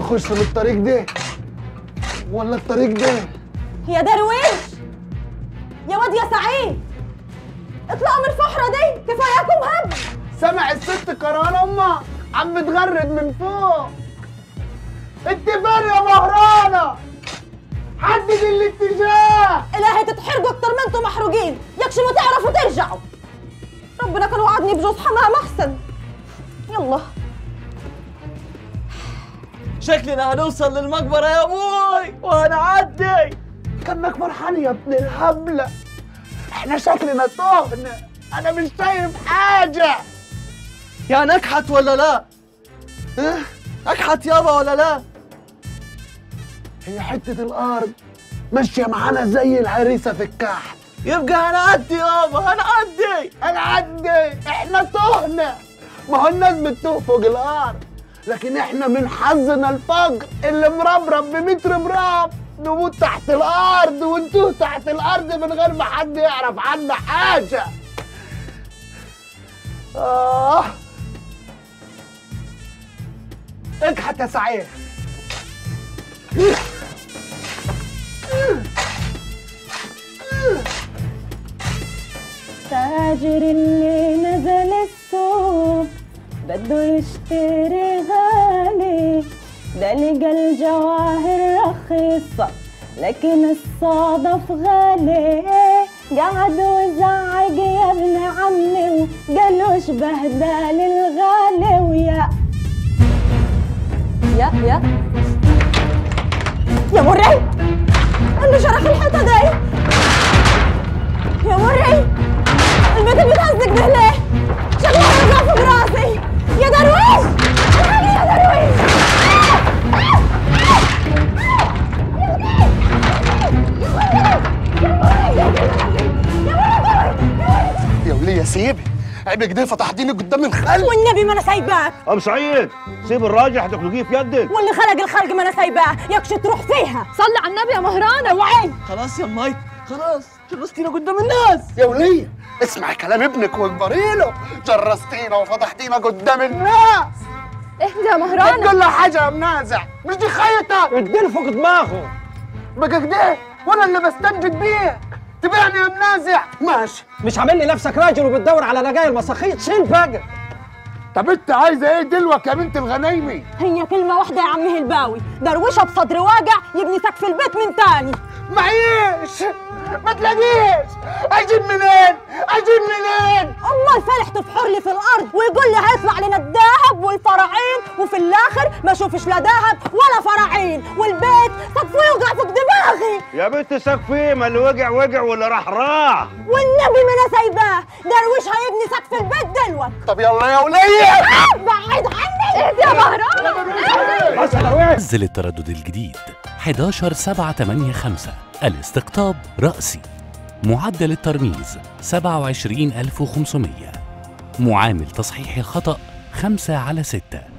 نخش من الطريق ده ولا الطريق ده يا درويش يا واد يا سعيد اطلعوا من الفحرة دي كفاياكم هم سمع الست كرهان امك عم بتغرد من فوق انت فين يا مهرانه حدد الاتجاه الهي تتحرقوا اكتر ما انتم محروقين يكشي ما تعرفوا ترجعوا ربنا كان وعدني بجوز حمام احسن يلا شكلنا هنوصل للمقبرة يا ابوي وهنعدي كانك فرحان يا ابن الهبله احنا شكلنا تهنا انا مش شايف حاجه يا نكحت ولا لا؟ اه؟ نكحت يابا ولا لا؟ هي حته الارض ماشيه معانا زي العريسه في الكحل يبقى هنعدي يابا هنعدي هنعدي احنا تهنا ما هو الناس بتتوه فوق الارض لكن احنا من حظنا الفقر اللي مربرب بمتر براب نموت تحت الارض ونتوه تحت الارض من غير ما حد يعرف عنا حاجه اه اكحت يا سعيد تاجر اللي نزل السوق بده يشتري غالي ده لقى الجواهر رخيصة لكن الصادف غالي قعد وزعق يا ابن عمي وقال اشبه ده للغالي ويا يا يا يا مري اللي شرخ الحيطة دي يا مري البيت اللي بتهزك ده ليه؟ شكله هيوقع في براسي يا درويش الحقني يا درويش يا وليه سيبي عيب كده فتحتيني قدام الخلق والنبي ما انا سايباك ام سعيد سيب الراجل هتخلقيه في يدك واللي خلق الخلق ما انا سايباه يكش تروح فيها صلي على النبي يا مهرانه وعين خلاص يا ماي خلاص جرستينا قدام الناس يا وليه اسمعي كلام ابنك واكبري له جرستينا وفضحتينا قدام الناس اهدى يا مهرانه تقول له حاجه يا منازع مش دي خيطه اديله فوق دماغه بقى كده وانا اللي بستنجد بيك تبيعني يا منازع ماشي مش عامل لي نفسك راجل وبتدور على رجايل مساخيط شيل بقى طب انت عايزه ايه دلوك يا بنت الغنايمي هي كلمه واحده يا عمي الباوي دروشه بصدر واجع يبني سقف البيت من تاني معيش ما تلاقيش اجيب منين اجيب منين امال فالح تفحر لي في الارض ويقول لي هيطلع لنا الذهب والفراعين وفي الاخر ما اشوفش لا ذهب ولا فراعين والبيت سقفه يوقع فوق دماغي يا بنت سقفي ما اللي وقع وقع واللي راح راح والنبي ما انا سايباه درويش هيبني سقف البيت دلوقتي طب يلا يا وليه بعيد عني اهدي يا مهران بس يا درويش نزل التردد الجديد 11 7 8 5 الاستقطاب رأسي معدل الترميز 27500 معامل تصحيح الخطأ 5 على 6